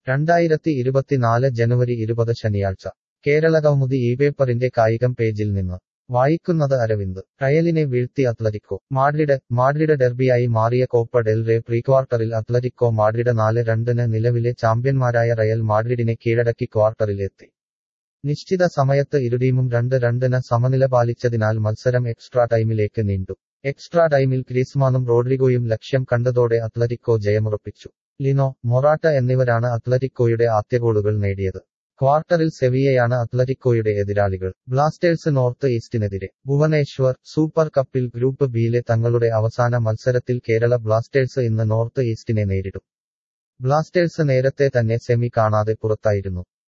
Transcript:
രണ്ടായിരത്തി ഇരുപത്തിനാല് ജനുവരി ഇരുപത് ശനിയാഴ്ച കേരളകൗമുദി ഈ പേപ്പറിന്റെ കായികം പേജിൽ നിന്ന് വായിക്കുന്നത് അരവിന്ദ് റയലിനെ വീഴ്ത്തി അത്ലറ്റിക്കോ മാഡ്രിഡ് മാഡ്രിഡ് ഡെർബിയായി മാറിയ കോപ്പ ഡെൽ റേ പ്രീക്വാർട്ടറിൽ അത്ലറ്റിക്കോ മാഡ്രിഡ് നാല് രണ്ടിന് നിലവിലെ ചാമ്പ്യന്മാരായ റയൽ മാഡ്രിഡിനെ കീഴടക്കി ക്വാർട്ടറിൽ എത്തി നിശ്ചിത സമയത്ത് ഇരുടീമും രണ്ട് രണ്ടിന് സമനില പാലിച്ചതിനാൽ മത്സരം എക്സ്ട്രാ ടൈമിലേക്ക് നീണ്ടു എക്സ്ട്രാ ടൈമിൽ ഗ്രീസ്മാനും റോഡ്രിഗോയും ലക്ഷ്യം കണ്ടതോടെ അത്ലറ്റിക്കോ ജയമുറപ്പിച്ചു ലിനോ മൊറാട്ട എന്നിവരാണ് അത്ലറ്റിക്കോയുടെ ആദ്യ ഗോളുകൾ നേടിയത് ക്വാർട്ടറിൽ സെവിയയാണ് അത്ലറ്റിക്കോയുടെ എതിരാളികൾ ബ്ലാസ്റ്റേഴ്സ് നോർത്ത് ഈസ്റ്റിനെതിരെ ഭുവനേശ്വർ സൂപ്പർ കപ്പിൽ ഗ്രൂപ്പ് ബിയിലെ തങ്ങളുടെ അവസാന മത്സരത്തിൽ കേരള ബ്ലാസ്റ്റേഴ്സ് ഇന്ന് നോർത്ത് ഈസ്റ്റിനെ നേരിടും ബ്ലാസ്റ്റേഴ്സ് നേരത്തെ തന്നെ സെമി കാണാതെ പുറത്തായിരുന്നു